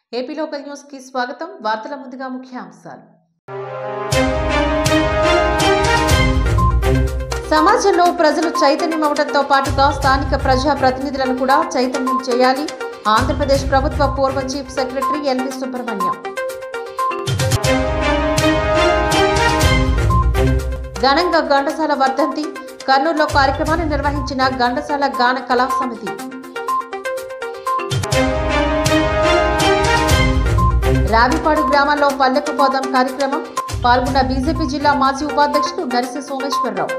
AP local news కి స్వాగతం వార్తల ముందుగా ముఖ్యాంశాలు సమాజంలో ప్రజలు చైతన్యం అవడంతో పాటుగా స్థానిక ప్రజా ప్రతినిధులను కూడా చైతన్యం చేయాలి ఆంధ్రప్రదేశ్ ప్రభుత్వ పూర్వ చీఫ్ సెక్రటరీ ఎల్వి సుబ్రహ్మణ్యం ఘనంగా ఘంటసాల వర్ధంతి కర్నూలులో కార్యక్రమాన్ని నిర్వహించిన ఘంటసాల గాన కళా సమితి రావిపాడు గ్రామంలో పల్లెకు పోదాం కార్యక్రమం పాల్గొన్న బీజేపీ జిల్లా మాజీ ఉపాధ్యక్షుడు నరిసి సోమేశ్వరరావు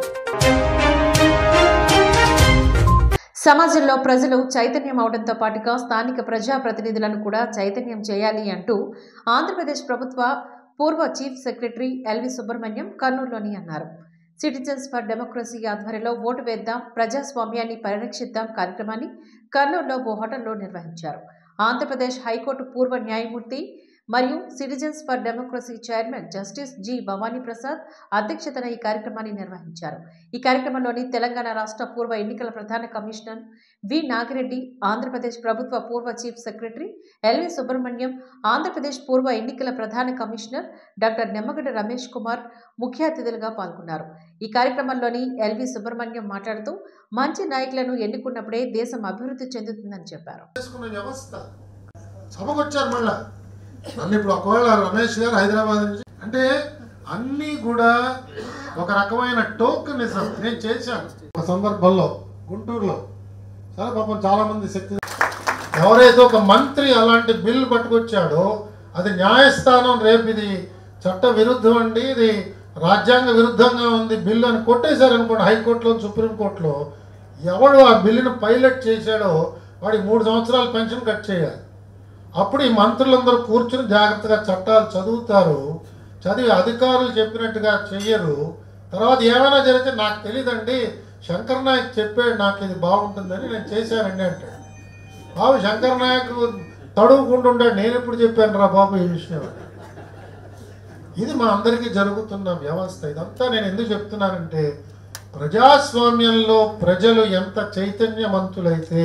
సమాజంలో ప్రజలు చైతన్యం అవడంతో పాటుగా స్థానిక ప్రజా ప్రతినిధులను కూడా చైతన్యం చేయాలి అంటూ ఆంధ్రప్రదేశ్ ప్రభుత్వ పూర్వ చీఫ్ సెక్రటరీ ఎల్వి సుబ్రహ్మణ్యం కర్నూలులోని అన్నారు సిటిజన్స్ ఫర్ డెమోక్రసీ ఆధ్వర్యంలో ఓటు వేద్దాం ప్రజాస్వామ్యాన్ని పరిరక్షిద్దాం కార్యక్రమాన్ని కర్నూలులో ఓ హోటల్లో నిర్వహించారు ఆంధ్రప్రదేశ్ హైకోర్టు పూర్వ న్యాయమూర్తి మరియు citizens for democracy chairman justice G Bhavani Prasad అధ్యక్షతన ఈ కార్యక్రమాన్ని నిర్వహించారు ఈ కార్యక్రమంలోని తెలంగాణ రాష్ట్ర పూర్వ ఎన్నికల ప్రధాన కమిషనర్ వి నాగిరెడ్డి ఆంధ్రప్రదేశ్ ప్రభుత్వ పూర్వ chief secretary L V Subrahmanyam Andhra Pradesh పూర్వ ఎన్నికల ప్రధాన కమిషనర్ డాక్టర్ నిమ్మగడ్డ రమేష్ కుమార్ ముఖ్య అతిథులుగా పాల్గొన్నారు ఈ కార్యక్రమంలోని ఎల్వి సుబ్రహ్మణ్యం మాట్లాడుతూ మంచి నాయకులను ఎన్నుకున్నప్పుడే దేశం అభివృద్ధి చెందుతుందని చెప్పారు చేసుకున్న వ్యవస్థ సభకు వచ్చారు మళ్ళా నన్ను ఇప్పుడు ఒకవేళ రమేష్ గారు హైదరాబాద్ నుంచి అంటే అన్నీ కూడా ఒక రకమైన టోకనిజం నేను చేశాను ఒక సందర్భంలో గుంటూరులో సరే పాపం చాలా మంది శక్తి ఎవరైతే ఒక మంత్రి అలాంటి బిల్ పట్టుకొచ్చాడో అది న్యాయస్థానం రేపు ఇది చట్ట విరుద్ధం అండి ఇది రాజ్యాంగ విరుద్ధంగా ఉంది బిల్లు అని కొట్టేశారు అనుకోండి హైకోర్టులో సుప్రీంకోర్టులో ఎవడు ఆ బిల్లును పైలట్ చేశాడో వాడికి మూడు సంవత్సరాలు పెన్షన్ కట్ చేయాలి అప్పుడు ఈ మంత్రులందరూ కూర్చుని జాగ్రత్తగా చట్టాలు చదువుతారు చదివి అధికారులు చెప్పినట్టుగా చెయ్యరు తర్వాత ఏమైనా జరిగితే నాకు తెలియదండి శంకర్ నాయక్ చెప్పాడు నాకు ఇది బాగుంటుందని నేను చేశానండి అంటాడు బాబు శంకర్ నాయక్ తడువుకుంటుంటాడు నేను ఎప్పుడు చెప్పాను రా బాబు ఈ విషయం ఇది మా అందరికీ జరుగుతున్న వ్యవస్థ ఇదంతా నేను ఎందుకు చెప్తున్నానంటే ప్రజాస్వామ్యంలో ప్రజలు ఎంత చైతన్యవంతులైతే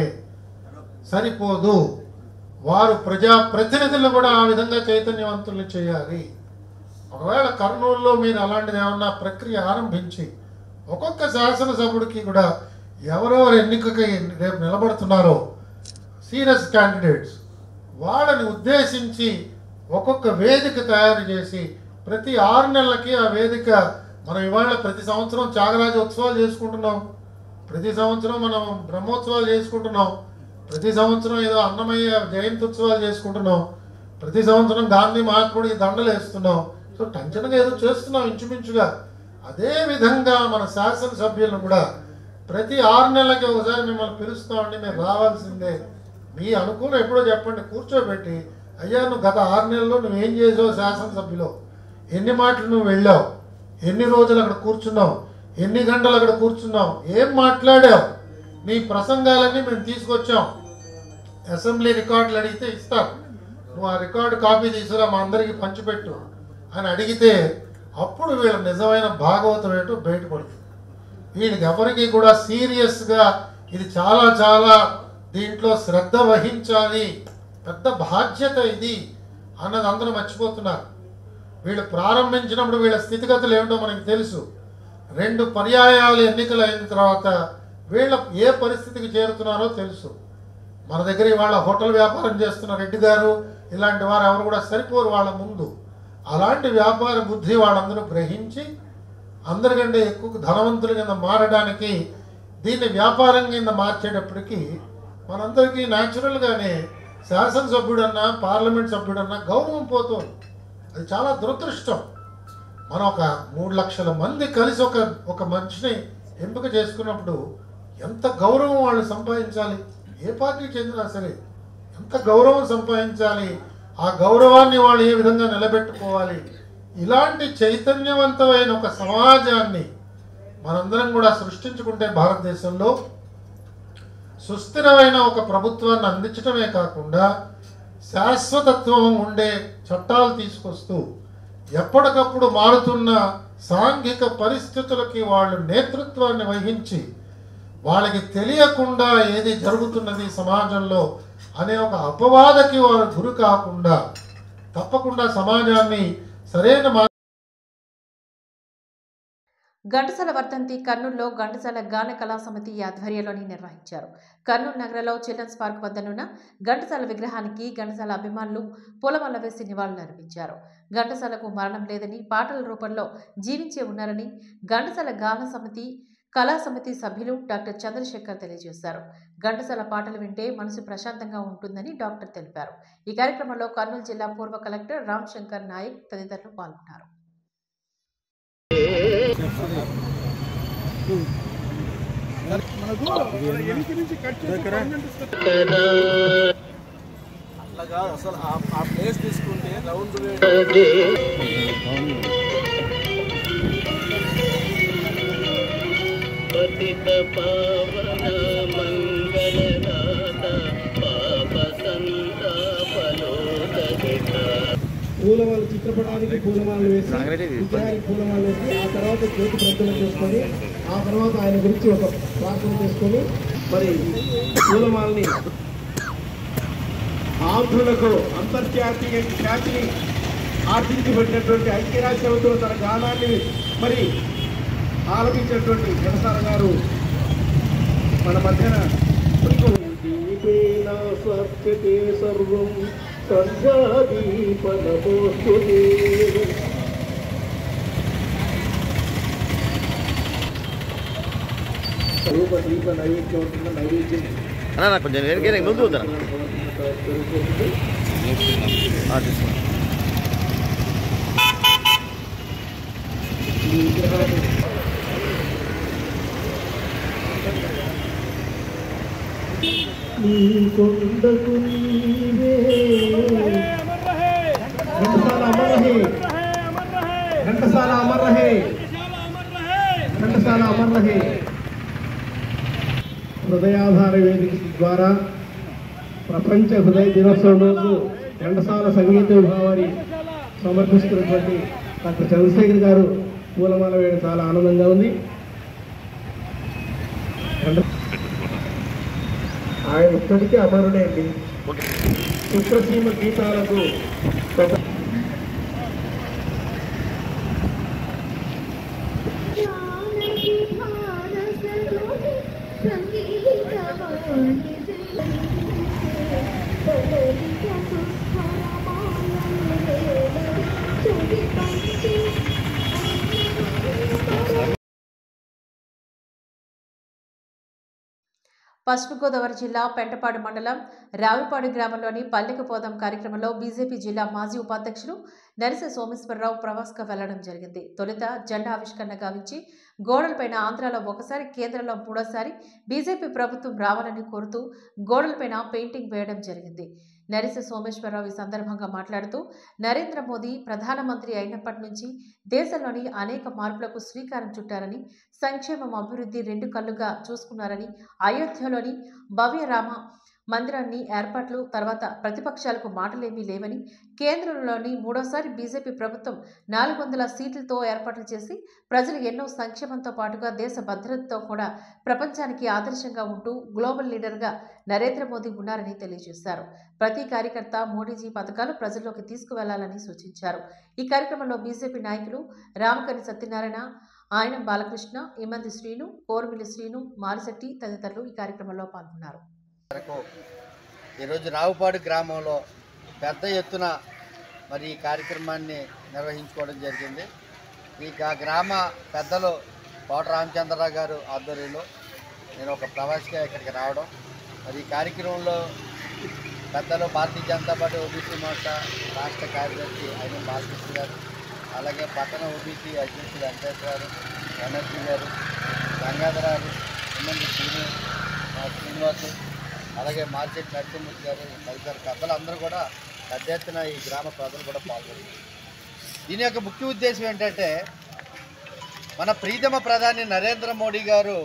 సరిపోదు వారు ప్రజా ప్రతినిధులు కూడా ఆ విధంగా చైతన్యవంతులు చేయాలి ఒకవేళ కర్నూలులో మీరు అలాంటిది ఏమన్నా ప్రక్రియ ఆరంభించి ఒక్కొక్క శాసనసభ్యుడికి కూడా ఎవరెవరు ఎన్నికకి రేపు నిలబడుతున్నారో సీరియస్ క్యాండిడేట్స్ వాళ్ళని ఉద్దేశించి ఒక్కొక్క వేదిక తయారు చేసి ప్రతి ఆరు నెలలకి ఆ వేదిక మనం ఇవాళ ప్రతి సంవత్సరం త్యాగరాజ ఉత్సవాలు చేసుకుంటున్నాం ప్రతి సంవత్సరం మనం బ్రహ్మోత్సవాలు చేసుకుంటున్నాం ప్రతి సంవత్సరం ఏదో అన్నమయ్య జయంతి ఉత్సవాలు చేసుకుంటున్నాం ప్రతి సంవత్సరం గాంధీ మహాత్ముడికి దండలు వేస్తున్నాం సో టెన్షన్గా ఏదో చేస్తున్నాం ఇంచుమించుగా అదే విధంగా మన శాసనసభ్యులను కూడా ప్రతి ఆరు నెలలకి ఒకసారి మిమ్మల్ని పిలుస్తామండి మీరు రావాల్సిందే మీ అనుకూలం ఎప్పుడో చెప్పండి కూర్చోబెట్టి అయ్యా నువ్వు గత ఆరు నెలల్లో నువ్వేం చేసావు శాసనసభ్యులో ఎన్ని మాటలు నువ్వు వెళ్ళావు ఎన్ని రోజులు అక్కడ కూర్చున్నావు ఎన్ని గంటలు అక్కడ కూర్చున్నావు ఏం మాట్లాడావు నీ ప్రసంగాలన్నీ మేము తీసుకొచ్చాం అసెంబ్లీ రికార్డులు అడిగితే ఇస్తారు నువ్వు ఆ రికార్డు కాపీ తీసుకురా మా అందరికీ పంచిపెట్టు అని అడిగితే అప్పుడు వీళ్ళ నిజమైన భాగవతం ఏంటో బయటపడుతుంది వీళ్ళకి ఎవరికి కూడా సీరియస్గా ఇది చాలా చాలా దీంట్లో శ్రద్ధ వహించాలి పెద్ద బాధ్యత ఇది అన్నది అందరూ మర్చిపోతున్నారు వీళ్ళు ప్రారంభించినప్పుడు వీళ్ళ స్థితిగతులు ఏమిటో మనకి తెలుసు రెండు పర్యాయాలు ఎన్నికలు అయిన తర్వాత వీళ్ళ ఏ పరిస్థితికి చేరుతున్నారో తెలుసు మన దగ్గర ఇవాళ హోటల్ వ్యాపారం చేస్తున్న రెడ్డి గారు ఇలాంటి వారు ఎవరు కూడా సరిపోరు వాళ్ళ ముందు అలాంటి వ్యాపార బుద్ధి వాళ్ళందరూ గ్రహించి అందరికంటే ఎక్కువ ధనవంతుల కింద మారడానికి దీన్ని వ్యాపారం కింద మార్చేటప్పటికి మనందరికీ న్యాచురల్గానే శాసనసభ్యుడన్నా పార్లమెంట్ సభ్యుడన్నా గౌరవం పోతుంది అది చాలా దురదృష్టం మనం ఒక మూడు లక్షల మంది కలిసి ఒక ఒక మనిషిని ఎంపిక చేసుకున్నప్పుడు ఎంత గౌరవం వాళ్ళు సంపాదించాలి ఏ పార్టీకి చెందినా సరే ఎంత గౌరవం సంపాదించాలి ఆ గౌరవాన్ని వాళ్ళు ఏ విధంగా నిలబెట్టుకోవాలి ఇలాంటి చైతన్యవంతమైన ఒక సమాజాన్ని మనందరం కూడా సృష్టించుకుంటే భారతదేశంలో సుస్థిరమైన ఒక ప్రభుత్వాన్ని అందించడమే కాకుండా శాశ్వతత్వం ఉండే చట్టాలు తీసుకొస్తూ ఎప్పటికప్పుడు మారుతున్న సాంఘిక పరిస్థితులకి వాళ్ళు నేతృత్వాన్ని వహించి వాళ్ళకి తెలియకుండా ఏది జరుగుతున్నది సమాజంలో అనే ఒక అపవాదకి వారు గురి కాకుండా తప్పకుండా సమాజాన్ని సరైన మా ఘంటసాల వర్ధంతి కర్నూలులో ఘంటసాల గాన కళా సమితి ఆధ్వర్యంలోని నిర్వహించారు కర్నూలు నగరంలో చిల్డ్రన్స్ పార్క్ వద్దనున్న ఘంటసాల విగ్రహానికి ఘంటసాల అభిమానులు పూలమాల వేసి నివాళులర్పించారు ఘంటసాలకు మరణం లేదని పాటల రూపంలో జీవించే ఉన్నారని ఘంటసాల గాన సమితి కళా సమితి సభ్యులు డాక్టర్ చంద్రశేఖర్ తెలియజేశారు ఘంటసాల పాటలు వింటే మనసు ప్రశాంతంగా ఉంటుందని డాక్టర్ తెలిపారు ఈ కార్యక్రమంలో కర్నూలు జిల్లా పూర్వ కలెక్టర్ రామ్ శంకర్ నాయక్ తదితరులు పాల్గొన్నారు అట్లా కాదు అసలు ఆ- ఆ ప్లేస్ తీసుకుంటే రౌండ్ పతిత పావన మంగళనాథ పాప సంతాపలోదగిత పూలమాల చిత్రపటానికి పూలమాలలు వేసి విగ్రహానికి పూలమాలలు వేసి ఆ తర్వాత జ్యోతి ప్రజ్వలన చేసుకొని ఆ తర్వాత ఆయన గురించి ఒక ప్రార్థన చేసుకొని మరి పూలమాలని ఆంధ్రులకు అంతర్జాతీయ ఖ్యాతిని ఆర్జించబడినటువంటి ఐక్యరాజ్యంతో తన గానాన్ని మరి ఆలపించినటువంటి జనసార గారు మన మధ్యన దీపేన స్వర్గతే సర్వం సంధ్యాదీపనమోస్తుతే రూప దీప నైవేద్యం ఉంటుందో నైవేద్యం అన్నా నాకు కొంచెం వెనకే ముందు వద్దా ఈ విగ్రహాన్ని నీ కొండకు నీవే ఘంటసాల అమర్ రహే ఘంటసాల అమర్ రహే ఘంటసాల అమర్ రహే హృదయాధార వేదిక ద్వారా ప్రపంచ హృదయ దినోత్సవం రోజు ఘంటసాల సంగీత విభావాన్ని సమర్పిస్తున్నటువంటి డాక్టర్ చంద్రశేఖర్ గారు పూలమాల వేయడం చాలా ఆనందంగా ఉంది ఘంట- ఆయన ఇప్పటికీ అమరుడే అండి చిత్రసీమ గీతాలకు ఒక జానకి భారసలోని సంగీతవాణి బలరిక సుస్వరమాలయ చుడి పంచి పశ్చిమ గోదావరి జిల్లా పెంటపాడు మండలం రావిపాడు గ్రామంలోని పల్లెకు పోదాం కార్యక్రమంలో బీజేపీ జిల్లా మాజీ ఉపాధ్యక్షులు నరిసె సోమేశ్వరరావు ప్రవాస్గా వెళ్లడం జరిగింది తొలుత జెండా ఆవిష్కరణ గావించి గోడలపైన ఆంధ్రాలో ఒకసారి కేంద్రంలో మూడోసారి బీజేపీ ప్రభుత్వం రావాలని కోరుతూ గోడలపైన పెయింటింగ్ వేయడం జరిగింది నరిసె సోమేశ్వరరావు ఈ సందర్భంగా మాట్లాడుతూ నరేంద్ర మోదీ ప్రధానమంత్రి అయినప్పటి నుంచి దేశంలోని అనేక మార్పులకు శ్రీకారం చుట్టారని సంక్షేమం అభివృద్ధి రెండు కళ్ళుగా చూసుకున్నారని అయోధ్యలోని భవ్య రామ మందిరాన్ని ఏర్పాట్లు తర్వాత ప్రతిపక్షాలకు మాటలేమీ లేవని కేంద్రంలోని మూడోసారి బీజేపీ ప్రభుత్వం నాలుగు వందల సీట్లతో ఏర్పాట్లు చేసి ప్రజలు ఎన్నో సంక్షేమంతో పాటుగా దేశ భద్రతతో కూడా ప్రపంచానికి ఆదర్శంగా ఉంటూ గ్లోబల్ లీడర్గా నరేంద్ర మోదీ ఉన్నారని తెలియజేశారు ప్రతి కార్యకర్త మోడీజీ పథకాలు ప్రజల్లోకి తీసుకువెళ్లాలని సూచించారు ఈ కార్యక్రమంలో బీజేపీ నాయకులు రామకని సత్యనారాయణ ఆయన బాలకృష్ణ ఇమంది శ్రీను కోరమిల్లి శ్రీను మారిశెట్టి తదితరులు ఈ కార్యక్రమంలో పాల్గొన్నారు వరకు ఈరోజు రావుపాడు గ్రామంలో పెద్ద ఎత్తున మరి ఈ కార్యక్రమాన్ని నిర్వహించుకోవడం జరిగింది ఈ గా- గ్రామ పెద్దలు కోట రామచంద్రరావు గారు ఆధ్వర్యంలో నేను ఒక ప్రవాసిగా ఇక్కడికి రావడం మరి ఈ కార్యక్రమంలో పెద్దలు భారతీయ జనతా పార్టీ ఓబీసీ మోర్చా రాష్ట్ర కార్యదర్శి అయిన బాలకృష్ణ గారు అలాగే పట్టణ ఓబీసీ అధ్యక్షుడు వెంకటేశ్వర గారు ఎన్ఎస్సీ గారు గంగాధర గారు ఎమ్మెల్యే శ్రీను ఆ, శ్రీనివాసు అలాగే మార్కెట్ నరసింహమూర్తి గారు తదితర పెద్దలందరూ కూడా పెద్ద ఎత్తున ఈ గ్రామ ప్రజలు కూడా పాల్గొన్నారు దీని యొక్క ముఖ్య ఉద్దేశం ఏంటంటే మన ప్రీతమ ప్రధాని నరేంద్ర మోడీ గారు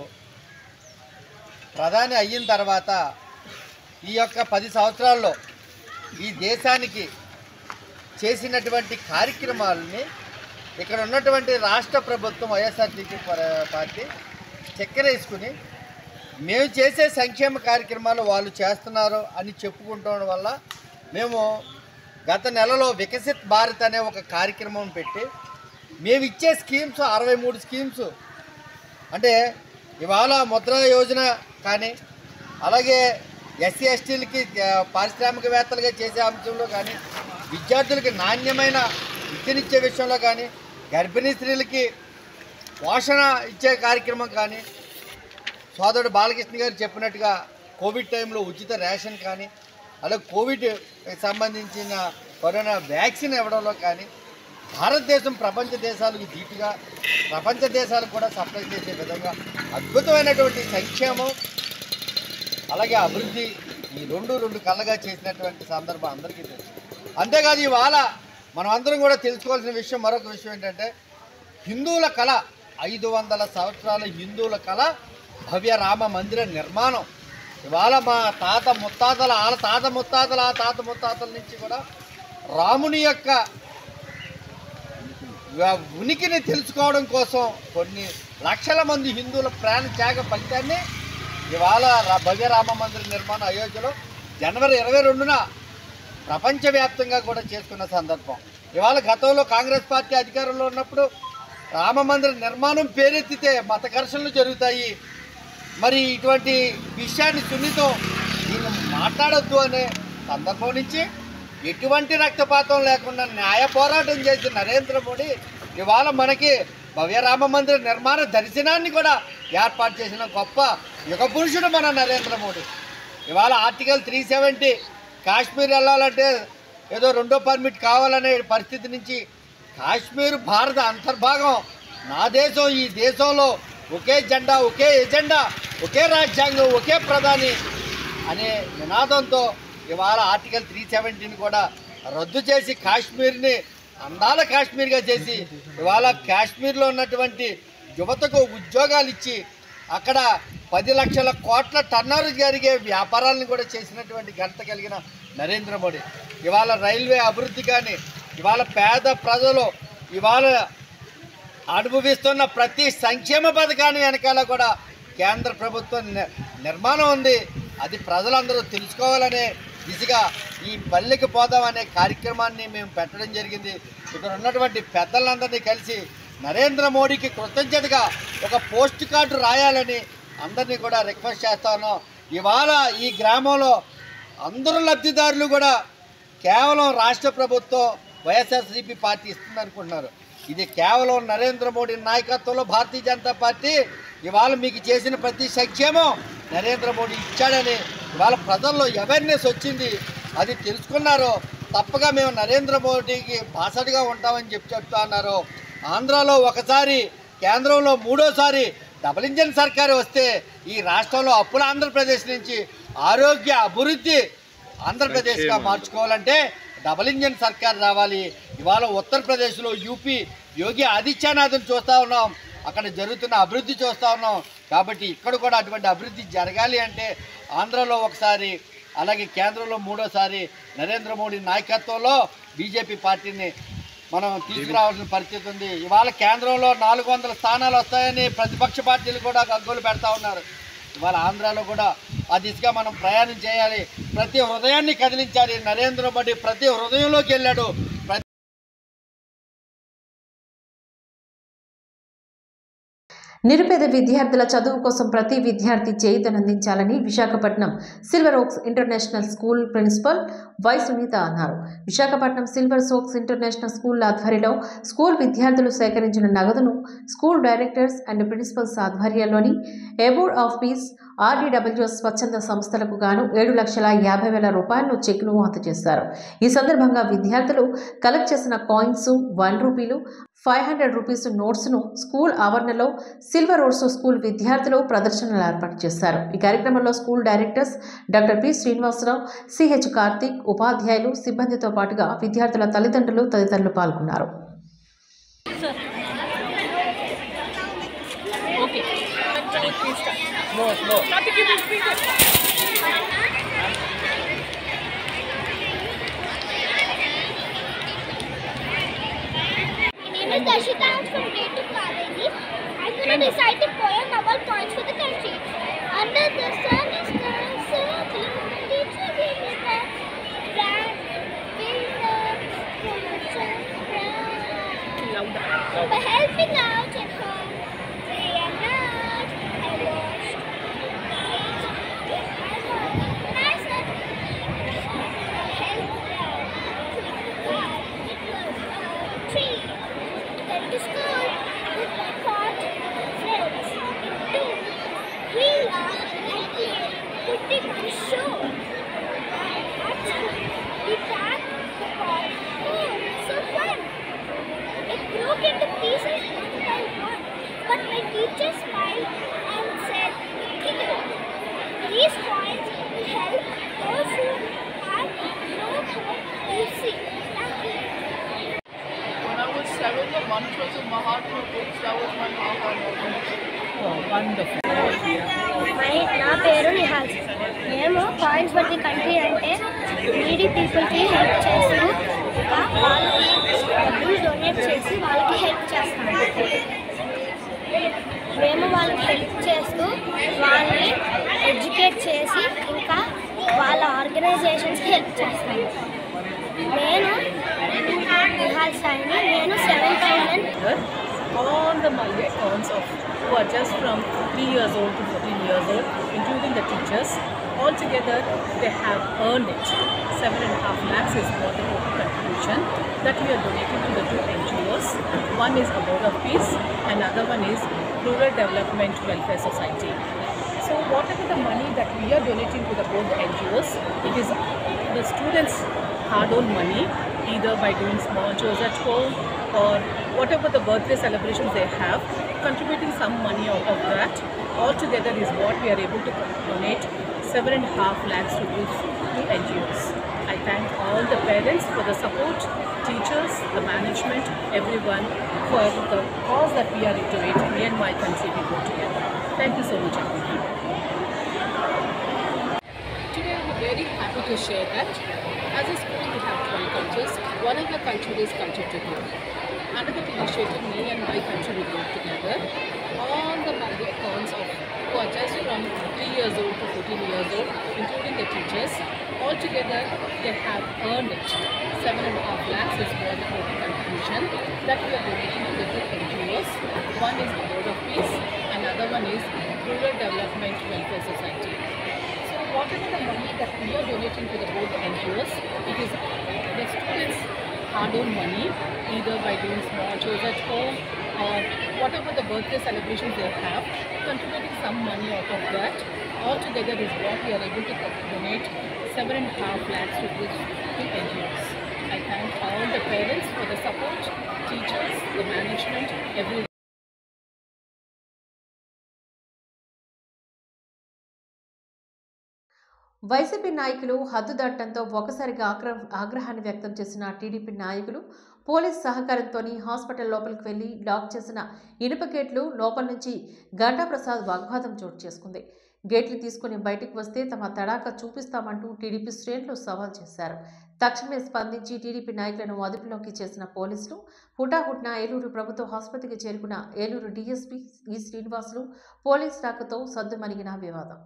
ప్రధాని అయిన తర్వాత ఈ యొక్క పది సంవత్సరాల్లో ఈ దేశానికి చేసినటువంటి కార్యక్రమాలని ఇక్కడ ఉన్నటువంటి రాష్ట్ర ప్రభుత్వం వైఎస్ఆర్సీపీ ప- పార్టీ చక్కెర వేసుకుని మేము చేసే సంక్షేమ కార్యక్రమాలు వాళ్ళు చేస్తున్నారు అని చెప్పుకుంటడం వల్ల మేము గత నెలలో వికసిత్ భారత్ అనే ఒక కార్యక్రమం పెట్టి మేము ఇచ్చే స్కీమ్స్ అరవై మూడు స్కీమ్స్ అంటే ఇవాళ ముద్ర యోజన కానీ అలాగే ఎస్సీ ఎస్టీలకి పారిశ్రామికవేత్తలుగా చేసే అంశంలో కానీ విద్యార్థులకి నాణ్యమైన విద్యనిచ్చే విషయంలో కానీ గర్భిణీ స్త్రీలకి పోషణ ఇచ్చే కార్యక్రమం కానీ సోదరుడు బాలకృష్ణ గారు చెప్పినట్టుగా కోవిడ్ టైంలో ఉచిత రేషన్ కానీ అలాగే కోవిడ్ సంబంధించిన కరోనా వ్యాక్సిన్ ఇవ్వడంలో కానీ భారతదేశం ప్రపంచ దేశాలకు ధీటుగా ప్రపంచ దేశాలకు కూడా సప్లై చేసే విధంగా అద్భుతమైనటువంటి సంక్షేమం అలాగే అభివృద్ధి ఈ రెండు రెండు కళ్ళగా చేసినటువంటి సందర్భం అందరికీ తెలుసు అంతేకాదు ఇవాళ మనం అందరం కూడా తెలుసుకోవాల్సిన విషయం మరొక విషయం ఏంటంటే హిందువుల కళ ఐదు వందల సంవత్సరాల హిందువుల కళ భవ్య రామ మందిర నిర్మాణం ఇవాళ మా తాత ముత్తాతల వాళ్ళ తాత ముత్తాతల ఆ తాత ముత్తాతల నుంచి కూడా రాముని యొక్క వ- ఉనికిని తెలుసుకోవడం కోసం కొన్ని లక్షల మంది హిందువుల ప్రాణ త్యాగ ఫలితాన్ని ఇవాళ రా- భవ్య రామ మందిర నిర్మాణం అయోధ్యలో జనవరి ఇరవై రెండున ప్రపంచవ్యాప్తంగా కూడా చేసుకున్న సందర్భం ఇవాళ గతంలో కాంగ్రెస్ పార్టీ అధికారంలో ఉన్నప్పుడు రామ మందిర నిర్మాణం పేరెత్తితే మత ఘర్షణలు జరుగుతాయి మరి ఇటువంటి విషయాన్ని సున్నితం దీన్ని మాట్లాడొద్దు అనే సందర్భం నుంచి ఎటువంటి రక్తపాతం లేకుండా న్యాయ పోరాటం చేసిన నరేంద్ర మోడీ ఇవాళ మనకి భవ్య రామ మందిర నిర్మాణ దర్శనాన్ని కూడా ఏర్పాటు చేసిన గొప్ప యుగ పురుషుడు మన నరేంద్ర మోడీ ఇవాళ ఆర్టికల్ త్రీ సెవెంటీ కాశ్మీర్ వెళ్ళాలంటే ఏదో రెండో పర్మిట్ కావాలనే పరిస్థితి నుంచి కాశ్మీర్ భారత అంతర్భాగం నా దేశం ఈ దేశంలో ఒకే జెండా ఒకే ఎజెండా ఒకే రాజ్యాంగం ఒకే ప్రధాని అనే నినాదంతో ఇవాళ ఆర్టికల్ త్రీ సెవెంటీని కూడా రద్దు చేసి కాశ్మీర్ని అందాల కాశ్మీర్గా చేసి ఇవాళ కాశ్మీర్లో ఉన్నటువంటి యువతకు ఉద్యోగాలు ఇచ్చి అక్కడ పది లక్షల కోట్ల టర్నర్ జరిగే వ్యాపారాలను కూడా చేసినటువంటి ఘనత కలిగిన నరేంద్ర మోడీ ఇవాళ రైల్వే అభివృద్ధి కానీ ఇవాళ పేద ప్రజలు ఇవాళ అనుభవిస్తున్న ప్రతి సంక్షేమ పథకాన్ని వెనకాల కూడా కేంద్ర ప్రభుత్వం ని- నిర్మాణం ఉంది అది ప్రజలందరూ తెలుసుకోవాలనే దిశగా ఈ పల్లెకి పోదాం అనే కార్యక్రమాన్ని మేము పెట్టడం జరిగింది ఇక్కడ ఉన్నటువంటి పెద్దలందరినీ కలిసి నరేంద్ర మోడీకి కృతజ్ఞతగా ఒక పోస్ట్ కార్డు రాయాలని అందరినీ కూడా రిక్వెస్ట్ చేస్తా ఉన్నాం ఇవాళ ఈ గ్రామంలో అందరూ లబ్ధిదారులు కూడా కేవలం రాష్ట్ర ప్రభుత్వం వైఎస్ఆర్సీపీ పార్టీ ఇస్తుంది అనుకుంటున్నారు ఇది కేవలం నరేంద్ర మోడీ నాయకత్వంలో భారతీయ జనతా పార్టీ ఇవాళ మీకు చేసిన ప్రతి సంక్షేమం నరేంద్ర మోడీ ఇచ్చాడని ఇవాళ ప్రజల్లో అవేర్నెస్ వచ్చింది అది తెలుసుకున్నారు తప్పగా మేము నరేంద్ర మోడీకి బాసడిగా ఉంటామని చెప్పి చెప్తా ఉన్నారు ఆంధ్రాలో ఒకసారి కేంద్రంలో మూడోసారి డబుల్ ఇంజన్ సర్కారు వస్తే ఈ రాష్ట్రంలో అప్పుల ఆంధ్రప్రదేశ్ నుంచి ఆరోగ్య అభివృద్ధి ఆంధ్రప్రదేశ్గా మార్చుకోవాలంటే డబుల్ ఇంజన్ సర్కార్ రావాలి ఇవాళ ఉత్తరప్రదేశ్లో యూపీ యోగి ఆదిత్యనాథ్ని చూస్తూ ఉన్నాం అక్కడ జరుగుతున్న అభివృద్ధి చూస్తూ ఉన్నాం కాబట్టి ఇక్కడ కూడా అటువంటి అభివృద్ధి జరగాలి అంటే ఆంధ్రలో ఒకసారి అలాగే కేంద్రంలో మూడోసారి నరేంద్ర మోడీ నాయకత్వంలో బీజేపీ పార్టీని మనం తీసుకురావాల్సిన పరిస్థితి ఉంది ఇవాళ కేంద్రంలో నాలుగు వందల స్థానాలు వస్తాయని ప్రతిపక్ష పార్టీలు కూడా గగ్గోలు పెడతా ఉన్నారు ఇవాళ ఆంధ్రాలో కూడా ఆ దిశగా మనం ప్రయాణం చేయాలి ప్రతి హృదయాన్ని కదిలించాలి నరేంద్ర మోడీ ప్రతి హృదయంలోకి వెళ్ళాడు ప్రతి నిరుపేద విద్యార్థుల చదువు కోసం ప్రతి విద్యార్థి చేయుతనందించాలని Visakhapatnam Silver Oaks International School principal Y Sunitha అన్నారు Visakhapatnam Silver Oaks International School ఆధ్వర్యంలో స్కూల్ విద్యార్థులు సేకరించిన నగదును స్కూల్ డైరెక్టర్స్ అండ్ ప్రిన్సిపల్స్ ఆధ్వర్యంలోని అబోర్డ్ ఆఫ్ పీస్ ఆర్డీడబ్ల్యూఎస్ స్వచ్ఛంద సంస్థలకు గాను ఏడు లక్షల యాభై వేల రూపాయలను చెక్ను అందజేశారు ఈ సందర్భంగా విద్యార్థులు కలెక్ట్ చేసిన కాయిన్స్ వన్ రూపీలు ఫైవ్ హండ్రెడ్ రూపీస్ నోట్స్ను స్కూల్ ఆవరణలో సిల్వర్ ఓర్సో స్కూల్ విద్యార్థులు ప్రదర్శనలు ఏర్పాటు చేశారు ఈ కార్యక్రమంలో school directors doctor P Srinivasa Rao CH Karthik ఉపాధ్యాయులు సిబ్బందితో పాటుగా విద్యార్థుల తల్లిదండ్రులు తదితరులు పాల్గొన్నారు My name is Darshita. I'm from grade 2 Kaveri. I'm going to recite a poem about points for the country. Under the sun is going so blue. Teacher gave me that brand windows from a sunrise. By helping out at home, day and night, I watched kids with my mom. I said, help out. God, it was a tree. Then to school with my pot friends. In two, we laughed and played, putting on a show. At school, we packed the pot. Oh, so fun! It broke into pieces one by one, but my teacher smiled and said, Kiddo, these coins will help those who have no home to see. Thank you. When I was seven, the mantras of Mahatma books, that was my Mahatma. Oh, wonderful. My నా పేరు నిహాల్ మేము points బట్టి country అంటే needy పీపుల్కి help చేస్తూ ఇంకా వాళ్ళకి డబ్బులు డొనేట్ చేసి వాళ్ళకి హెల్ప్ చేస్తాము మేము వాళ్ళకి హెల్ప్ చేస్తూ వాళ్ళని ఎడ్యుకేట్ చేసి ఇంకా వాళ్ళ ఆర్గనైజేషన్స్కి హెల్ప్ చేస్తాము నేను నిహాల్ సాయిని నేను seven thousand All the money accounts of who are just from 3 years old to 14 years old, including the teachers, altogether they have earned it. Seven and a half lakhs is what the total contribution that we are donating to the two NGOs. One is Abode of Peace, another one is Rural Development Welfare Society. So whatever the money that we are donating to the both NGOs, it is the students' hard-earned money, either by doing small chores at home or whatever the birthday celebrations they have, contributing some money out of that. Altogether is what we are able to donate seven and a half lakhs rupees to NGOs. I thank all the parents for the support, teachers, the management, everyone for the cause that we are into it. Me and my country we go together. Thank you so much. everyone. Today I'm very happy to share that as a school we have 12 cultures. One of the culture is culture to go. Under that initiative, me and my country will work together. All the money accounts of who are just from 3 years old to 14 years old, including the teachers, altogether they have earned it. Seven and a half lakhs is what the total contribution that we are donating to the two NGOs. One is the Board of Peace, another one is Rural Development Welfare Society. So whatever the money that we are donating to the both NGOs, it is the students' hard-earned money, either by doing small chores at home or whatever the birthday celebrations they have, contributing some money out of that. Altogether is what we are able to donate seven and a half lakhs rupees to NGOs. I thank all the parents for the support, teachers, the management, everyone. YCP నాయకులు హద్దు దాటడంతో ఒకసారిగా ఆగ్ర ఆగ్రహాన్ని వ్యక్తం చేసిన TDP నాయకులు police సహకారంతో hospital లోపలికి వెళ్లి లాక్ చేసిన ఇనుప గేట్లు లోపల నుంచి గంటా ప్రసాద్ వాగ్వాదం చోటు చేసుకుంది గేట్లు తీసుకుని బయటికి వస్తే తమ తడాక చూపిస్తామంటూ టీడీపీ శ్రేణులు సవాల్ చేశారు తక్షణమే స్పందించి టీడీపీ నాయకులను అదుపులోకి చేసిన పోలీసులు హుటాహుట్న ఏలూరు ప్రభుత్వ ఆసుపత్రికి చేరుకున్న ఏలూరు డీఎస్పీ ఈ శ్రీనివాసులు పోలీస్ రాకతో సద్దుమణిగిన వివాదం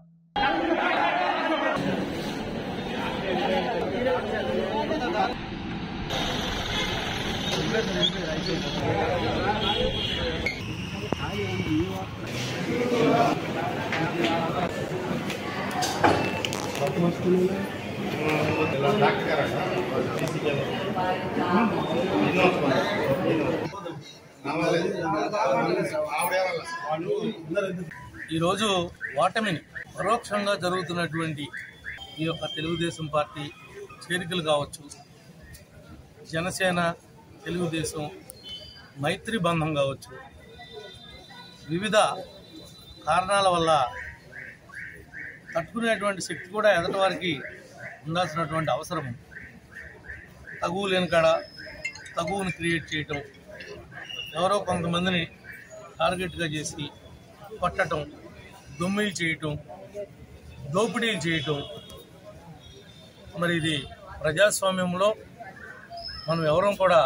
ఈరోజు ఓటమిని పరోక్షంగా జరుగుతున్నటువంటి ఈ యొక్క తెలుగుదేశం పార్టీ చేరికలు కావచ్చు జనసేన తెలుగుదేశం మైత్రి బంధం కావచ్చు వివిధ కారణాల వల్ల తట్టుకునేటువంటి శక్తి కూడా ఎదటి వారికి ఉండాల్సినటువంటి అవసరం ఉంది. తగువు లేని కాడ తగువుని క్రియేట్ చేయటం ఎవరో కొంతమందిని టార్గెట్గా చేసి కొట్టడం దొమ్మిలు చేయటం దోపిడీలు చేయటం మరి ఇది ప్రజాస్వామ్యంలో మనం ఎవరం కూడా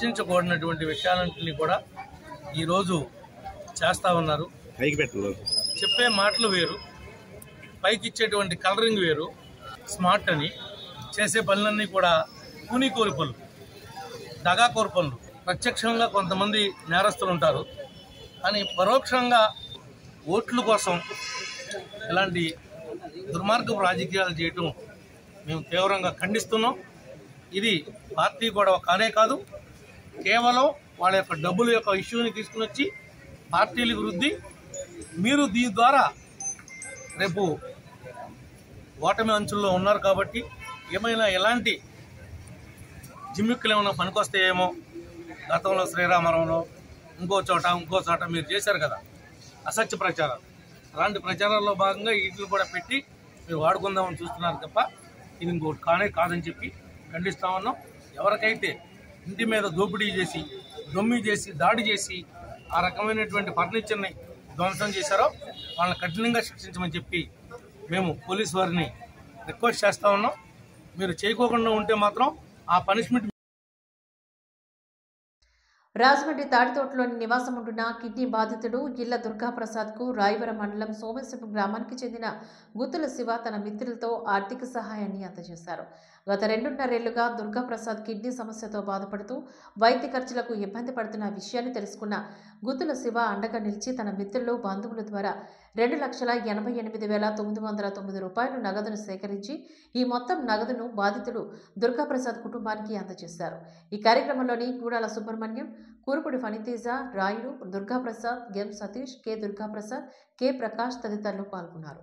హర్షించకూడనటువంటి విషయాలన్నింటినీ కూడా ఈరోజు చేస్తూ ఉన్నారు చెప్పే మాటలు వేరు పైకి ఇచ్చేటువంటి కలరింగ్ వేరు స్మార్ట్ అని చేసే పనులన్నీ కూడా కూనీకోరి పనులు దగాకోరి పనులు ప్రత్యక్షంగా కొంతమంది నేరస్తులు ఉంటారు కానీ పరోక్షంగా ఓట్ల కోసం ఇలాంటి దుర్మార్గపు రాజకీయాలు చేయటం మేము తీవ్రంగా ఖండిస్తున్నాం ఇది పార్టీ గొడవ కానే కాదు కేవలం వాళ్ళ యొక్క డబ్బుల యొక్క ఇష్యూని తీసుకుని వచ్చి పార్టీలకు వృద్ధి మీరు దీని ద్వారా రేపు ఓటమి అంచుల్లో ఉన్నారు కాబట్టి ఏమైనా ఎలాంటి జిమ్మిక్కులు ఏమైనా పనికొస్తాయేమో గతంలో శ్రీరామవరంలో ఇంకో చోట ఇంకో చోట మీరు చేశారు కదా అసత్య ప్రచారం అలాంటి ప్రచారాల్లో భాగంగా వీటిని కూడా పెట్టి మీరు వాడుకుందామని చూస్తున్నారు తప్ప ఇది ఇంకోటి కానే కాదని చెప్పి ఖండిస్తా ఉన్నాం ఎవరికైతే ఇంటి మీద దోపిడీ చేసి దొమ్మి చేసి దాడి చేసి ఆ రకమైనటువంటి ఫర్నిచర్ని ధ్వంసం చేశారో వాళ్ళని కఠినంగా శిక్షించమని చెప్పి మేము పోలీస్ వారిని రిక్వెస్ట్ చేస్తా ఉన్నాం మీరు చేయకోకుండా ఉంటే మాత్రం ఆ పనిష్మెంట్ రాజమండ్రి తాడితోటలోని నివాసం ఉంటున్న కిడ్నీ బాధితుడు ఇళ్ల దుర్గాప్రసాద్కు రాయవరం మండలం సోమేశ్వరం గ్రామానికి చెందిన గుత్తుల శివ తన మిత్రులతో ఆర్థిక సహాయాన్ని అందజేశారు గత రెండున్నరేళ్లుగా దుర్గాప్రసాద్ కిడ్నీ సమస్యతో బాధపడుతూ వైద్య ఖర్చులకు ఇబ్బంది పడుతున్న విషయాన్ని తెలుసుకున్న గుత్తుల శివ అండగా నిలిచి తన మిత్రులు బంధువుల ద్వారా రెండు లక్షల ఎనభై ఎనిమిది వేల తొమ్మిది వందల తొమ్మిది రూపాయలు నగదును సేకరించి ఈ మొత్తం నగదును బాధితుడు దుర్గాప్రసాద్ కుటుంబానికి అందజేశారు ఈ కార్యక్రమంలోని గూడాల సుబ్రహ్మణ్యం కూరుపుడి ఫణితేజ రాయుడు దుర్గాప్రసాద్ గెం సతీష్ కె దుర్గాప్రసాద్ కె ప్రకాష్ తదితరులు పాల్గొన్నారు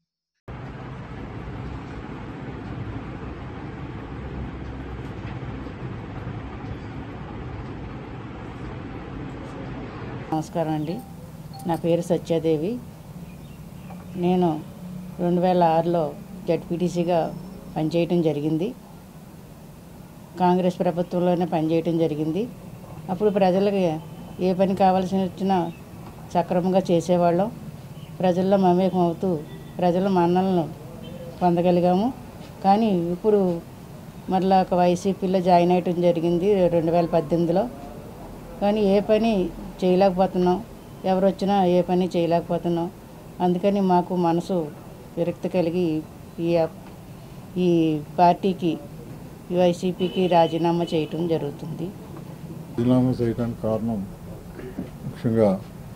నమస్కారం అండి నా పేరు సత్యాదేవి నేను రెండు వేల ఆరులో జడ్పీటీసీగా పనిచేయటం జరిగింది కాంగ్రెస్ ప్రభుత్వంలోనే పనిచేయటం జరిగింది అప్పుడు ప్రజలకి ఏ పని కావాల్సి వచ్చినా సక్రమంగా చేసేవాళ్ళం ప్రజల్లో మమేకం అవుతూ ప్రజల మన్నలను పొందగలిగాము కానీ ఇప్పుడు మరలా ఒక వైసీపీలో జాయిన్ అయ్యటం జరిగింది రెండు వేల పద్దెనిమిదిలో కానీ ఏ పని చేయలేకపోతున్నాం ఎవరు వచ్చినా ఏ పని చేయలేకపోతున్నాం అందుకని మాకు మనసు విరక్తి కలిగి ఈ ఈ పార్టీకి ఈ వైసీపీకి రాజీనామా చేయటం జరుగుతుంది రాజీనామా చేయడానికి కారణం ముఖ్యంగా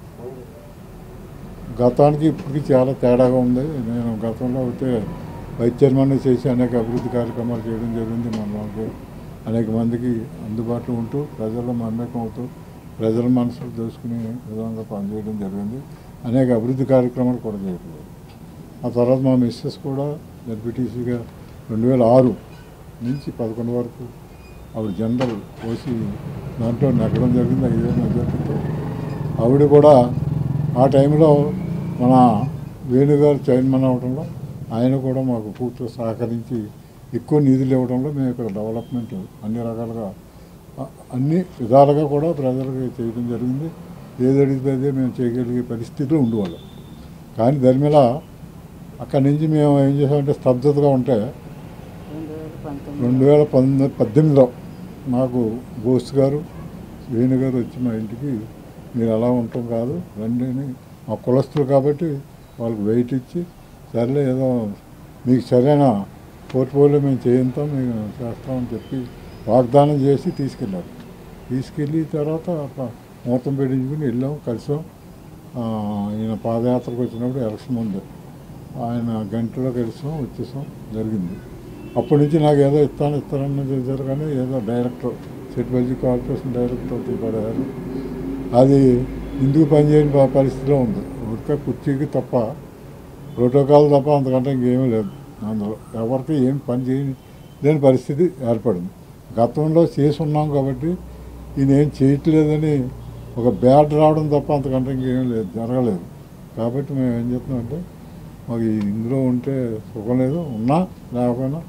గతానికి ఇప్పటికి చాలా తేడాగా ఉంది నేను గతంలో అయితే వైస్ చైర్మన్ చేసి అనేక అభివృద్ధి కార్యక్రమాలు చేయడం జరిగింది మనకి అనేక మందికి అందుబాటులో ఉంటూ ప్రజల్లో మమేకం అవుతూ ప్రజల మనసులు దోసుకునే విధంగా పనిచేయడం జరిగింది అనేక అభివృద్ధి కార్యక్రమాలు కూడా చేయలేదు ఆ తర్వాత మా మిస్సెస్ కూడా జడ్పీటీసీగా రెండు వేల ఆరు నుంచి పదకొండు వరకు ఆవిడ జనరల్ పోసి దాంట్లో నెగ్గడం జరిగింది ఐదు మెజార్టీతో ఆవిడ కూడా ఆ టైంలో మన వేణుగారు చైర్మన్ అవడంలో ఆయన కూడా మాకు పూర్తిగా సహకరించి ఎక్కువ నిధులు ఇవ్వడంలో మేము ఇక్కడ డెవలప్మెంట్ అన్ని రకాలుగా అ- అన్ని విధాలుగా కూడా ప్రజలకు చేయడం జరిగింది ఏది అడిగితే అదే మేము చేయగలిగే పరిస్థితిలో ఉండేవాళ్ళం కానీ దాని మీద అక్కడి నుంచి మేము ఏం చేసామంటే స్తబ్దతగా ఉంటే రెండు వేల పంతొమ్మిది రెండు వేల పంతొమ్మిది పద్దెనిమిదిలో నాకు బోస్ గారు వేణు గారు వచ్చి మా ఇంటికి మీరు అలా ఉండటం కాదు రండి అని మా కులస్తులు కాబట్టి వాళ్ళకి వెయిట్ ఇచ్చి సర్లే ఏదో మీకు సరైన పోర్ట్ఫోలియో మేము చేయిస్తాం మేము చేస్తామని చెప్పి వాగ్దానం చేసి తీసుకెళ్ళారు తీసుకెళ్ళి తర్వాత ప- ముహూర్తం పెట్టించుకుని వెళ్ళాం కలిసాం ఆ, ఈయన పాదయాత్రకు వచ్చినప్పుడు ఎలక్షన్ ముందు ఆయన గంటలో కలిసాం వచ్చేసాం జరిగింది అప్పటి నుంచి నాకు ఏదో ఇస్తాను ఇస్తానని చేశారు కానీ ఏదో డైరెక్టర్ సెట్బల్జీ కార్పొరేషన్ డైరెక్టర్ పడారు అది ఎందుకు పనిచేయని ప- పరిస్థితిలో ఉంది ఊరికే కుర్చీకి తప్ప ప్రోటోకాల్ తప్ప అంతకంటే ఇంకేమీ లేదు అందులో ఎవరికి ఏం పని చేయని లేని పరిస్థితి ఏర్పడింది గతంలో చేసి ఉన్నాం కాబట్టి ఈయన ఏం చేయట్లేదని ఒక బ్యాడ్ రావడం తప్ప అంతకంటే ఇంకేం లేదు జరగలేదు కాబట్టి మేము ఏం చెప్తున్నామంటే మాకు ఈ ఇందులో ఉంటే సుఖం లేదు ఉన్నా లేకపోయినా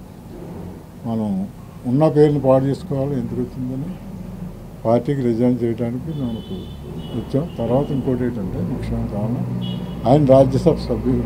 మనం ఉన్న పేరుని పాడు చేసుకోవాలి ఎందుకు వచ్చిందని పార్టీకి రిజైన్ చేయడానికి మనకు వచ్చాం తర్వాత ఇంకోటి ఏంటంటే ముఖ్యమైన కారణం ఆయన రాజ్యసభ సభ్యులు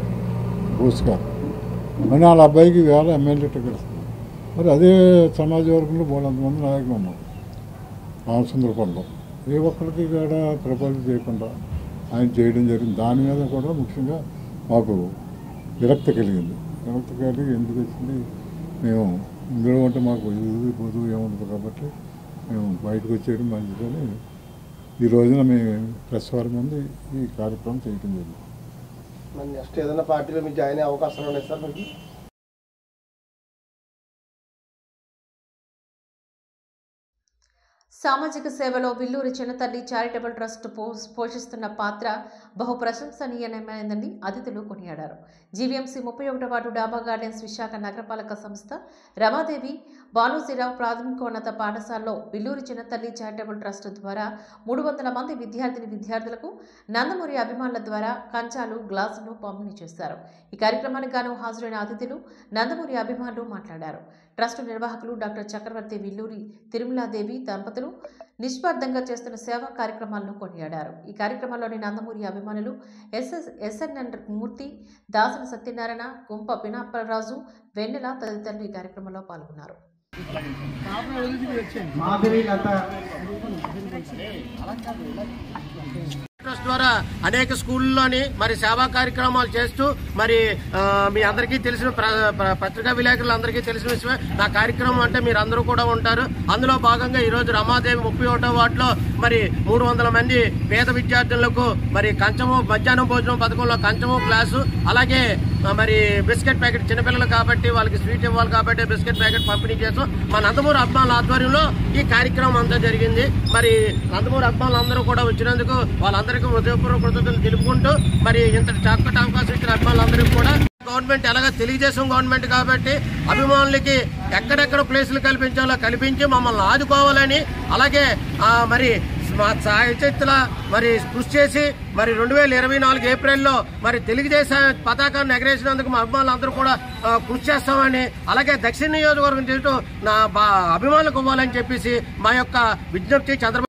బోస్ గారు మరి వాళ్ళ అబ్బాయికి వేళ ఎమ్మెల్యే టికెట్ ఇస్తుంది మరి అదే సమాజ వర్గంలో బోలంతమంది నాయకులు ఉన్నాం రామచంద్రపల్లిలో ఏ ఒక్కరికి కూడా ప్రపోజల్ చేయకుండా ఆయన చేయడం జరిగింది దాని మీద కూడా ముఖ్యంగా మాకు విరక్తి కలిగింది విరక్తి కలిగి ఎందుకు వచ్చింది మేము ఇందులో ఉంటే మాకు ఇది పొదువు ఏముండదు కాబట్టి మేము బయటకు వచ్చేయడం మంచిదని ఈ రోజున మేము ప్రెస్ వారి ముందు ఈ కార్యక్రమం చేయడం జరిగింది మరి నెక్స్ట్ ఏదైనా పార్టీలో మీకు జాయిన్ అయ్యే అవకాశాలు ఉన్నాయి సార్ మీకు సామాజిక సేవలో విల్లూరి చిన్నతల్లి చారిటబుల్ ట్రస్ట్ పో- పోషిస్తున్న పాత్ర బహు ప్రశంసనీయమైనదని అతిథులు కొనియాడారు జీవీఎంసీ ముప్పై ఒకటో వార్డు డాబా గార్డెన్స్ విశాఖ నగరపాలక సంస్థ రమాదేవి భానుజీరావు ప్రాథమికోన్నత పాఠశాలలో విల్లూరి చిన్నతల్లి చారిటబుల్ ట్రస్ట్ ద్వారా మూడు వందల మంది విద్యార్థిని విద్యార్థులకు నందమూరి అభిమానుల ద్వారా కంచాలు గ్లాసులు పంపిణీ చేశారు ఈ కార్యక్రమానికి గాను హాజరైన అతిథులు నందమూరి అభిమానులు మాట్లాడారు ట్రస్ట్ నిర్వాహకులు డాక్టర్ చక్రవర్తి విల్లూరి తిరుమలాదేవి దంపతులు నిస్వార్థంగా చేస్తున్న సేవా కార్యక్రమాలను కొనియాడారు ఈ కార్యక్రమంలోని నందమూరి అభిమానులు ఎస్ఎస్ ఎస్ఎన్ఎన్ మూర్తి దాసన సత్యనారాయణ కుంప పినాపరాజు వెన్నెల తదితరులు ఈ కార్యక్రమంలో పాల్గొన్నారు మాధవి లత ట్రస్ట్ ద్వారా అనేక స్కూళ్ళలోని మరి సేవా కార్యక్రమాలు చేస్తూ మరి ఆ, మీ అందరికీ తెలిసిన ప్ర- ప్ర- పత్రికా విలేకరులు అందరికీ తెలిసిన విషయమే నా కార్యక్రమం అంటే మీరు అందరూ కూడా ఉంటారు అందులో భాగంగా ఈ రోజు రమాదేవి ముప్పై ఒకటో వార్డులో మరి మూడు వందల మంది పేద విద్యార్థులకు మరి కంచము మధ్యాహ్నం భోజనం పథకంలో కంచము గ్లాసు అలాగే ఆ, మరి బిస్కెట్ ప్యాకెట్ చిన్నపిల్లలు కాబట్టి వాళ్ళకి స్వీట్ ఇవ్వాలి కాబట్టి బిస్కెట్ ప్యాకెట్ పంపిణీ చేస్తాం మా నందమూరి అభిమానుల ఆధ్వర్యంలో ఈ కార్యక్రమం అంతా జరిగింది మరి నందమూరి అభిమానులు అందరూ కూడా వచ్చినందుకు వాళ్ళందరికీ హృదయపూర్వక కృతజ్ఞతలు తెలుపుకుంటూ మరి ఇంత చక్కటి అవకాశం ఇచ్చిన అభిమానులందరికీ కూడా గవర్నమెంట్ ఎలాగ తెలుగుదేశం గవర్నమెంట్ కాబట్టి అభిమానులకి ఎక్కడెక్కడ ప్లేసులు కల్పించాలో కల్పించి మమ్మల్ని ఆదుకోవాలని అలాగే ఆ, మరి మా సాయశక్తుల మరి కృషి చేసి మరి రెండు వేల ఇరవై నాలుగు ఏప్రిల్లో మరి తెలుగుదేశం పతాకాన్ని ఎగరేసినందుకు మా అభిమానులు అందరూ కూడా ఆ, కృషి చేస్తామని అలాగే దక్షిణ నియోజకవర్గం చేస్తూ నా బా- అభిమానులకు ఇవ్వాలని చెప్పేసి మా యొక్క విజ్ఞప్తి చంద్రబాబు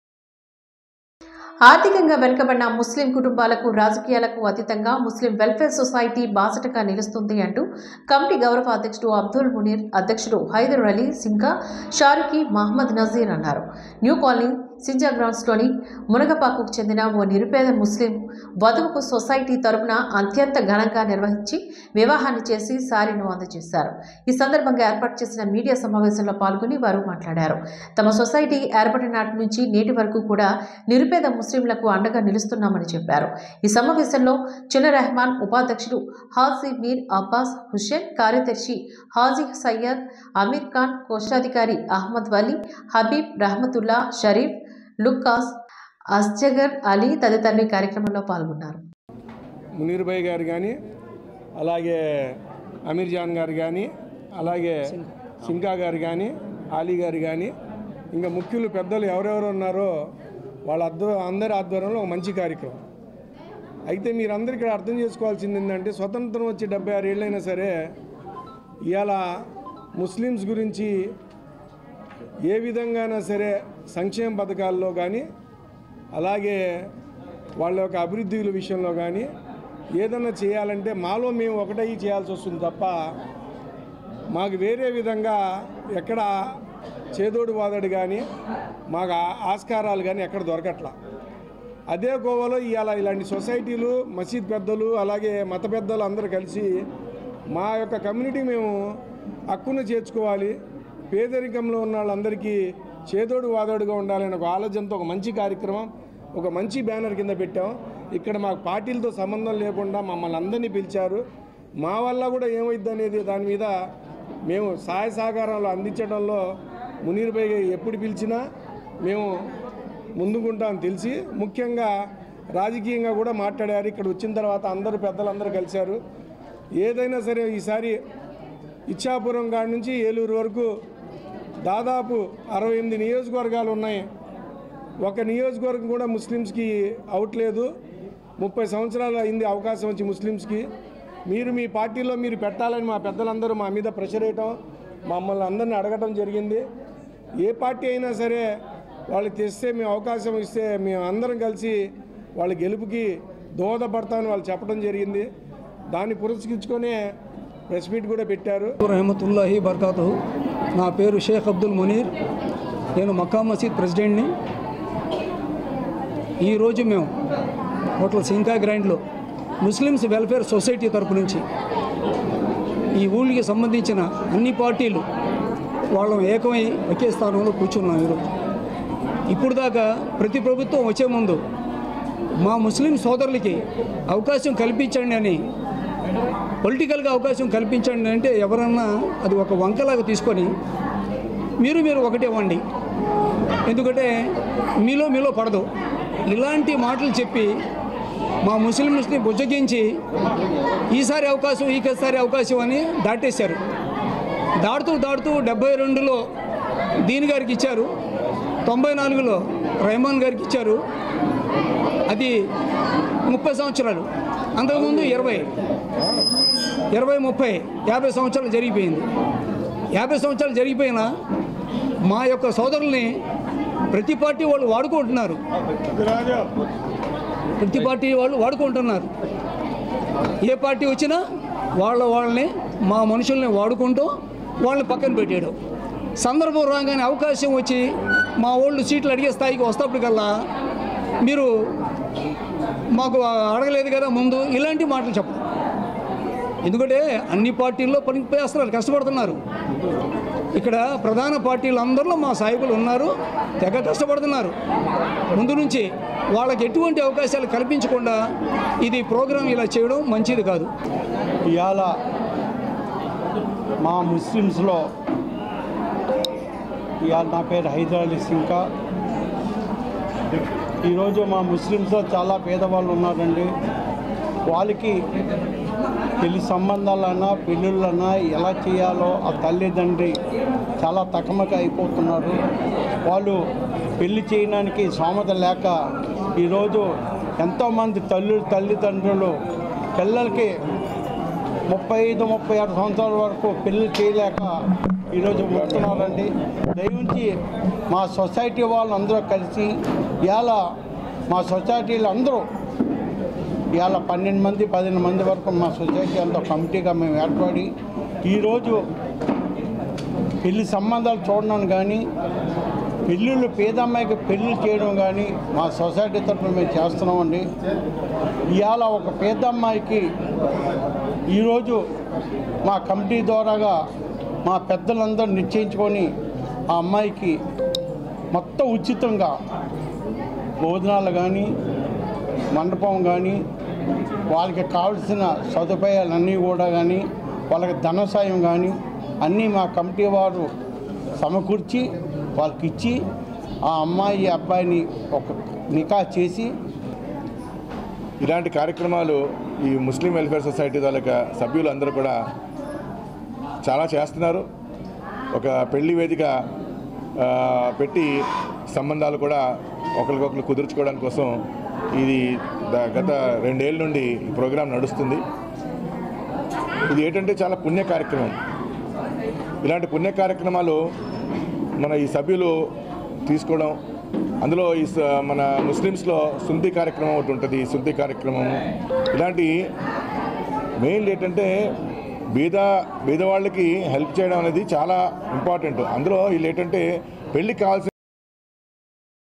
ఆర్థికంగా వెనుకబడిన ముస్లిం కుటుంబాలకు రాజకీయాలకు అతీతంగా ముస్లిం వెల్ఫేర్ సొసైటీ బాసటగా నిలుస్తుంది అంటూ కమిటీ గౌరవ అధ్యక్షుడు అబ్దుల్ మునీర్ అధ్యక్షుడు హైదర్ అలీ సింకా షారుఖీ మహమ్మద్ నజీర్ అన్నారు న్యూ కాలనీ సింజా గ్రౌండ్స్లోని మునగపాకుకు చెందిన ఓ నిరుపేద ముస్లిం వధువుకు సొసైటీ తరపున అత్యంత ఘనంగా నిర్వహించి వివాహాన్ని చేసి సారీను అందజేశారు ఈ సందర్భంగా ఏర్పాటు చేసిన మీడియా సమావేశంలో పాల్గొని వారు మాట్లాడారు తమ సొసైటీ ఏర్పడిన నాటి నుంచి నేటి వరకు కూడా నిరుపేద ముస్లింలకు అండగా నిలుస్తున్నామని చెప్పారు ఈ సమావేశంలో చిన్న రెహమాన్ ఉపాధ్యక్షుడు హాజీ మీర్ అబ్బాస్ హుస్సేన్ కార్యదర్శి హాజీ సయ్యద్ అమీర్ ఖాన్ కోశాధికారి అహ్మద్ వలీ హబీబ్ రహమతుల్లా షరీఫ్ లుక్కాస్ అస్జగర్ అలీ తదితరులు ఈ కార్యక్రమంలో పాల్గొన్నారు మునీర్ భాయ్ గారు కానీ అలాగే అమీర్ జాన్ గారు కానీ అలాగే సింకా గారు కానీ ఆలీ గారు కానీ ఇంకా ముఖ్యులు పెద్దలు ఎవరెవరు ఉన్నారో వాళ్ళ అద్వ అందరి ఆధ్వర్యంలో ఒక మంచి కార్యక్రమం అయితే మీరందరూ ఇక్కడ అర్థం చేసుకోవాల్సింది ఏంటంటే స్వతంత్రం వచ్చి డెబ్బై ఆరు ఏళ్ళైనా సరే ఇవాళ ముస్లిమ్స్ గురించి ఏ విధంగానైనా సరే సంక్షేమ పథకాల్లో కానీ అలాగే వాళ్ళ యొక్క అభివృద్ధి విషయంలో కానీ ఏదన్నా చేయాలంటే మాలో మేము ఒకటై చేయాల్సి వస్తుంది తప్ప మాకు వేరే విధంగా ఎక్కడ చేదోడు వాదడు కానీ మాకు ఆ- ఆస్కారాలు కానీ ఎక్కడ దొరకట్లా అదే గోవాలో ఇవాళ ఇలాంటి సొసైటీలు మసీద్ పెద్దలు అలాగే మత పెద్దలు అందరూ కలిసి మా యొక్క కమ్యూనిటీ మేము హక్కును చేర్చుకోవాలి పేదరికంలో ఉన్న వాళ్ళందరికీ చేదోడు వాదోడుగా ఉండాలనే ఒక ఆలోచనతో ఒక మంచి కార్యక్రమం ఒక మంచి బ్యానర్ కింద పెట్టాం ఇక్కడ మాకు పార్టీలతో సంబంధం లేకుండా మమ్మల్ని అందరినీ పిలిచారు మా వల్ల కూడా ఏమైద్ది అనేది దాని మీద మేము సహాయ సహకారాలు అందించడంలో మునీర్ భాయ్ ఎప్పుడు పిలిచినా మేము ముందుకుంటామని తెలిసి ముఖ్యంగా రాజకీయంగా కూడా మాట్లాడారు ఇక్కడ వచ్చిన తర్వాత అందరూ పెద్దలందరూ కలిశారు ఏదైనా సరే ఈసారి ఇచ్చాపురం కాడి నుంచి ఏలూరు వరకు దాదాపు అరవై ఎనిమిది నియోజకవర్గాలు ఉన్నాయి ఒక నియోజకవర్గం కూడా ముస్లిమ్స్కి అవుట్ లేదు ముప్పై సంవత్సరాలు అయింది అవకాశం వచ్చి ముస్లిమ్స్కి మీరు మీ పార్టీలో మీరు పెట్టాలని మా పెద్దలందరూ మా మీద ప్రెషర్ వేయటం మమ్మల్ని అందరిని అడగటం జరిగింది ఏ పార్టీ అయినా సరే వాళ్ళు తెస్తే మేము అవకాశం ఇస్తే మేము అందరం కలిసి వాళ్ళ గెలుపుకి దోహదపడతామని వాళ్ళు చెప్పడం జరిగింది దాన్ని పురస్కరించుకొనే ప్రెస్ మీట్ కూడా పెట్టారు రహమతుల్లాహి బర్కాతు నా పేరు షేక్ అబ్దుల్ మునీర్ నేను మక్కా మసీద్ ప్రెసిడెంట్ని ఈరోజు మేము హోటల్ సింకా గ్రాండ్లో ముస్లిమ్స్ వెల్ఫేర్ సొసైటీ తరపు నుంచి ఈ ఊళ్ళకి సంబంధించిన అన్ని పార్టీలు వాళ్ళం ఏకమై ఒకే స్థానంలో కూర్చున్నాం ఈరోజు ఇప్పుడు దాకా ప్రతి ప్రభుత్వం వచ్చే ముందు మా ముస్లిం సోదరులకి అవకాశం కల్పించండి అని పొలిటికల్గా అవకాశం కల్పించండి అంటే ఎవరన్నా అది ఒక వంకలాగా తీసుకొని మీరు మీరు ఒకటే ఇవ్వండి ఎందుకంటే మీలో మీలో పడదు ఇలాంటి మాటలు చెప్పి మా ముస్లింస్ని బుజ్జగించి ఈసారి అవకాశం ఈసారి అవకాశం అని దాటేశారు దాటుతూ దాటుతూ డెబ్బై రెండులో దీని గారికి ఇచ్చారు తొంభై నాలుగులో రెహమాన్ గారికి ఇచ్చారు అది ముప్పై సంవత్సరాలు అంతకుముందు ఇరవై ఇరవై ముప్పై యాభై సంవత్సరాలు జరిగిపోయింది యాభై సంవత్సరాలు జరిగిపోయినా మా యొక్క సోదరుల్ని ప్రతి పార్టీ వాళ్ళు వాడుకుంటున్నారు ప్రతి పార్టీ వాళ్ళు వాడుకుంటున్నారు ఏ పార్టీ వచ్చినా వాళ్ళ వాళ్ళని మా మనుషుల్ని వాడుకుంటూ వాళ్ళని పక్కన పెట్టాడు సందర్భం రాగానే అవకాశం వచ్చి మా వాళ్ళు సీట్లు అడిగే స్థాయికి వస్తప్పటికల్లా మీరు మాకు అడగలేదు కదా ముందు ఇలాంటి మాటలు చెప్పడం ఎందుకంటే అన్ని పార్టీల్లో పనికి పోయేస్తున్నారు కష్టపడుతున్నారు ఇక్కడ ప్రధాన పార్టీలు అందరిలో మా సాయకులు ఉన్నారు తెగ కష్టపడుతున్నారు ముందు నుంచి వాళ్ళకి ఎటువంటి అవకాశాలు కల్పించకుండా ఇది ప్రోగ్రాం ఇలా చేయడం మంచిది కాదు ఇవాళ మా ముస్లిమ్స్లో ఇవాళ నా పేరు హైదర్ అలీ సింకా ఈరోజు మా ముస్లిమ్స్లో చాలా పేదవాళ్ళు ఉన్నారండి వాళ్ళకి పెళ్లి సంబంధాలన్నా పెళ్ళిళ్ళన్నా ఎలా చేయాలో ఆ తల్లిదండ్రి చాలా తకమక అయిపోతున్నారు వాళ్ళు పెళ్లి చేయడానికి స్తోమత లేక ఈరోజు ఎంతోమంది తల్లి తల్లిదండ్రులు పిల్లలకి ముప్పై ఐదు ముప్పై ఆరు సంవత్సరాల వరకు పెళ్లి చేయలేక ఈరోజు ఉంటున్నారండి దయవుంచి మా సొసైటీ వాళ్ళు అందరూ కలిసి ఇవాళ మా సొసైటీలు అందరూ ఇవాళ పన్నెండు మంది పదిహేను మంది వరకు మా సొసైటీ అంతా కమిటీగా మేము ఏర్పడి ఈరోజు పెళ్లి సంబంధాలు చూడడం కానీ పెళ్ళిళ్ళు పేదమ్మాయికి పెళ్లి చేయడం కానీ మా సొసైటీ తరఫున మేము చేస్తున్నామండి ఇవాళ ఒక పేదమ్మాయికి ఈరోజు మా కమిటీ ద్వారాగా మా పెద్దలందరూ నిశ్చయించుకొని ఆ అమ్మాయికి మొత్తం ఉచితంగా భోజనాలు కానీ మండపం కానీ వాళ్ళకి కావాల్సిన సదుపాయాలన్నీ కూడా కానీ వాళ్ళకి ధన సాయం కానీ అన్నీ మా కమిటీ వారు సమకూర్చి వాళ్ళకి ఇచ్చి ఆ అమ్మాయి అబ్బాయిని ఒక నికా చేసి ఇలాంటి కార్యక్రమాలు ఈ ముస్లిం వెల్ఫేర్ సొసైటీ తాలూకా సభ్యులు అందరూ కూడా చాలా చేస్తున్నారు ఒక పెళ్లి వేదిక ఆ, పెట్టి సంబంధాలు కూడా ఒకరికొకరు కుదుర్చుకోవడానికి కోసం ఇది ద- గత రెండేళ్ళ నుండి ఈ ప్రోగ్రాం నడుస్తుంది ఇది ఏంటంటే చాలా పుణ్య కార్యక్రమం ఇలాంటి పుణ్య కార్యక్రమాలు మన ఈ సభ్యులు తీసుకోవడం అందులో ఈ స- మన ముస్లిమ్స్లో శుద్ధి కార్యక్రమం ఒకటి ఉంటుంది శుద్ధి కార్యక్రమం ఇలాంటి మెయిన్ ఏంటంటే బీద బీదవాళ్ళకి హెల్ప్ చేయడం అనేది చాలా ఇంపార్టెంట్ అందులో వీళ్ళు ఏంటంటే పెళ్ళికి కావాల్సిన